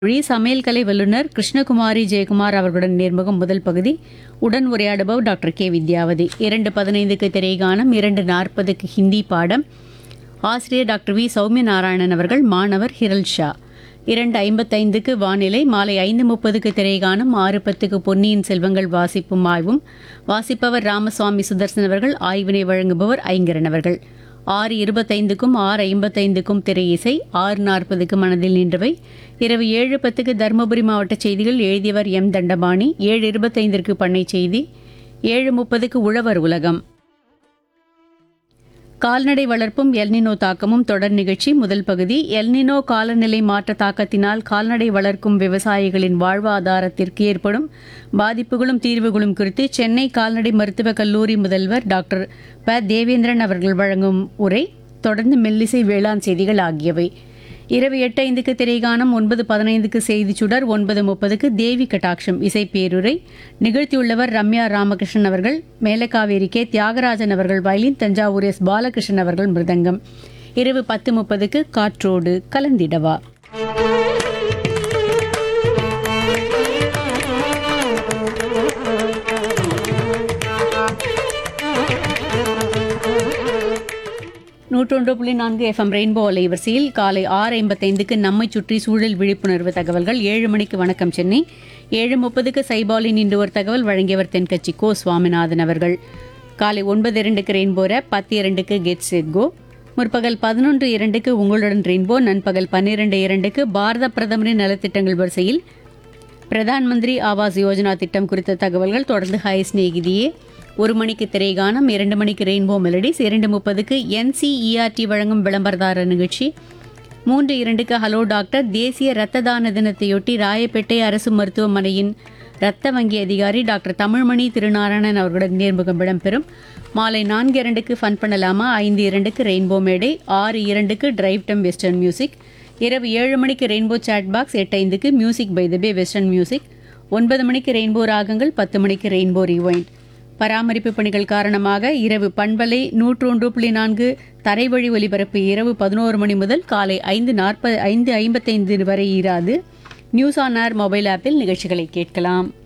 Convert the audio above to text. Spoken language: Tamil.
மொழி சமையல் கலை வல்லுநர் கிருஷ்ணகுமாரி ஜெயக்குமார் அவர்களுடன் நேர்முகம் முதல் பகுதி உடன் உரையாடுபவர் டாக்டர் கே வித்யாவதி இரண்டு பதினைந்துக்கு திரைகானம் இரண்டு நாற்பதுக்கு ஹிந்தி பாடம் ஆசிரியர் டாக்டர் வி சௌமிய நாராயணன் அவர்கள் மாணவர் ஹிரல் ஷா இரண்டு ஐம்பத்தைந்துக்கு வானிலை மாலை ஐந்து முப்பதுக்கு திரைகானம் ஆறு பத்துக்கு பொன்னியின் செல்வங்கள் வாசிப்பும் ஆய்வும் வாசிப்பவர் ராமசுவாமி சுதர்சன் அவர்கள் ஆய்வினை வழங்குபவர் ஐங்கரன் அவர்கள் ஆறு இருபத்தைந்துக்கும் ஆறு ஐம்பத்தைந்துக்கும் திரை இசை ஆறு நாற்பதுக்கு மனதில் நின்றவை இரவு ஏழு பத்துக்கு தருமபுரி மாவட்ட செய்திகள் எழுதியவர் எம் தண்டபாணி ஏழு இருபத்தைந்திற்கு பண்ணை செய்தி ஏழு முப்பதுக்கு உழவர் உலகம் கால்நடை வளர்ப்பும் எல்னினோ தாக்கமும் தொடர் நிகழ்ச்சி முதல் பகுதி எல்னினோ காலநிலை மாற்ற தாக்கத்தினால் கால்நடை வளர்க்கும் விவசாயிகளின் வாழ்வாதாரத்திற்கு ஏற்படும் பாதிப்புகளும் தீர்வுகளும் குறித்து சென்னை கால்நடை மருத்துவக் கல்லூரி முதல்வர் டாக்டர் ப தேவேந்திரன் அவர்கள் வழங்கும் உரை தொடர்ந்து மெல்லிசை வேளாண் செய்திகள் ஆகியவை இரவு எட்டு ஐந்துக்கு திரைகானம் ஒன்பது பதினைந்துக்கு செய்தி சுடர் ஒன்பது முப்பதுக்கு தேவி கட்டாட்சம் இசை பேருரை நிகழ்த்தியுள்ளவர் ரம்யா ராமகிருஷ்ணன் அவர்கள் மேலக்காவேரி கே தியாகராஜன் அவர்கள் வயலின் தஞ்சாவூர் எஸ் பாலகிருஷ்ணன் அவர்கள் மிருதங்கம் இரவு பத்து முப்பதுக்கு காற்றோடு கலந்திடவா நூற்றொன்று புள்ளி நான்கு எஃப்எம் ரெயின்போ அலைவரிசையில் காலை ஆறு ஐம்பத்தைந்துக்கு நம்மை சுற்றி சூழல் விழிப்புணர்வு தகவல்கள் ஏழு மணிக்கு வணக்கம் சென்னை ஏழு முப்பதுக்கு சைபாலின் இன்று ஒரு தகவல் வழங்கியவர் தென்கட்சி கோ சுவாமிநாதன் அவர்கள் காலை ஒன்பது இரண்டுக்கு ரெயின்போ ரேப் பத்து இரண்டுக்கு கெட் செட் கோ முற்பகல் பதினொன்று இரண்டுக்கு உங்களுடன் ரெயின்போ நண்பகல் பன்னிரண்டு இரண்டுக்கு பாரத பிரதமரின் நலத்திட்டங்கள் வரிசையில் பிரதான் மந்திரி ஆவாஸ் யோஜனா திட்டம் குறித்த தகவல்கள் தொடர்ந்து ஹை ஸ்நேகிதியே ஒரு மணிக்கு திரைகானம் இரண்டு மணிக்கு ரெயின்போ மெலடிஸ் இரண்டு முப்பதுக்கு என்சிஇஆர்டி வழங்கும் விளம்பரதார நிகழ்ச்சி மூன்று இரண்டுக்கு ஹலோ டாக்டர் தேசிய இரத்த தான தினத்தையொட்டி ராயப்பேட்டை அரசு மருத்துவமனையின் இரத்த வங்கி அதிகாரி டாக்டர் தமிழ்மணி திருநாராயணன் அவர்களுடன் நேர்முகம் இடம்பெறும் மாலை நான்கு இரண்டுக்கு ஃபன் பண்ணலாமா ஐந்து இரண்டுக்கு ரெயின்போ மேடை ஆறு இரண்டுக்கு டிரைவ் டம் வெஸ்டர்ன் மியூசிக் இரவு ஏழு மணிக்கு ரெயின்போ சாட் பாக்ஸ் எட்டு ஐந்துக்கு music by the bay western music ஒன்பது மணிக்கு ரெயின்போ ராகங்கள் பத்து மணிக்கு ரெயின்போ ரிவைண்ட் பராமரிப்பு பணிகள் காரணமாக இரவு பண்பலை நூற்று ஒன்று புள்ளி நான்கு தரைவழி ஒலிபரப்பு இரவு பதினோரு மணி முதல் காலை ஐந்து நாற்பது ஐந்து ஐம்பத்தைந்து வரை இராது நியூஸ் ஆன் ஏர் மொபைல் ஆப்பில் நிகழ்ச்சிகளை கேட்கலாம்